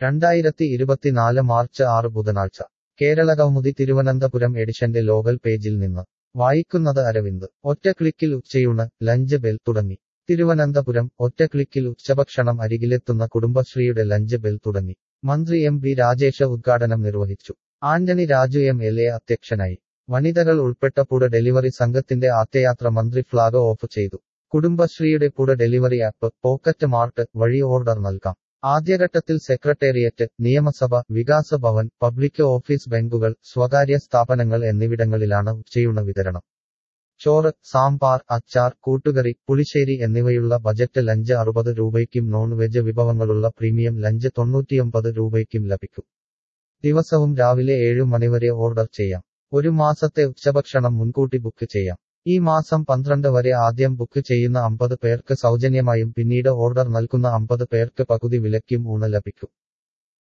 രണ്ടായിരത്തി ഇരുപത്തിനാല് മാർച്ച് ആറ് ബുധനാഴ്ച കേരളകൗമുദി തിരുവനന്തപുരം എഡിഷന്റെ ലോകൽ പേജിൽ നിന്ന് വായിക്കുന്നത് അരവിന്ദ് ഒറ്റ ക്ലിക്കിൽ ഉച്ചയൂണ് ലഞ്ച് ബെൽ തുടങ്ങി തിരുവനന്തപുരം ഒറ്റ ക്ലിക്കിൽ ഉച്ചഭക്ഷണം അരികിലെത്തുന്ന കുടുംബശ്രീയുടെ ലഞ്ച് ബെൽ തുടങ്ങി മന്ത്രി എം പി രാജേഷ് ഉദ്ഘാടനം നിർവഹിച്ചു Antony Raju M L A അധ്യക്ഷനായി വനിതകൾ ഉൾപ്പെട്ട പുട ഡെലിവറി സംഘത്തിന്റെ ആദ്യയാത്ര മന്ത്രി ഫ്ളാഗ് ഓഫ് ചെയ്തു കുടുംബശ്രീയുടെ പുട ഡെലിവറി ആപ്പ് പോക്കറ്റ് മാർട്ട് വഴി ഓർഡർ നൽകാം ആദ്യഘട്ടത്തിൽ സെക്രട്ടേറിയറ്റ് നിയമസഭ വികാസ ഭവൻ പബ്ലിക് ഓഫീസ് ബാങ്കുകൾ സ്വകാര്യ സ്ഥാപനങ്ങൾ എന്നിവിടങ്ങളിലാണ് ഉച്ചയൂണ് വിതരണം ചോറ് സാമ്പാർ അച്ചാർ കൂട്ടുകറി പുളിശ്ശേരി എന്നിവയുള്ള ബജറ്റ് ലഞ്ച് അറുപത് രൂപയ്ക്കും നോൺ വെജ് വിഭവങ്ങളുള്ള പ്രീമിയം ലഞ്ച് തൊണ്ണൂറ്റിയൊമ്പത് രൂപയ്ക്കും ലഭിക്കും ദിവസവും രാവിലെ ഏഴു മണിവരെ ഓർഡർ ചെയ്യാം ഒരു മാസത്തെ ഉച്ചഭക്ഷണം മുൻകൂട്ടി ബുക്ക് ചെയ്യാം ഈ മാസം പന്ത്രണ്ട് വരെ ആദ്യം ബുക്ക് ചെയ്യുന്ന അമ്പത് പേർക്ക് സൗജന്യമായും പിന്നീട് ഓർഡർ നൽകുന്ന അമ്പത് പേർക്ക് പകുതി വിലയ്ക്കും ഊണ് ലഭിക്കും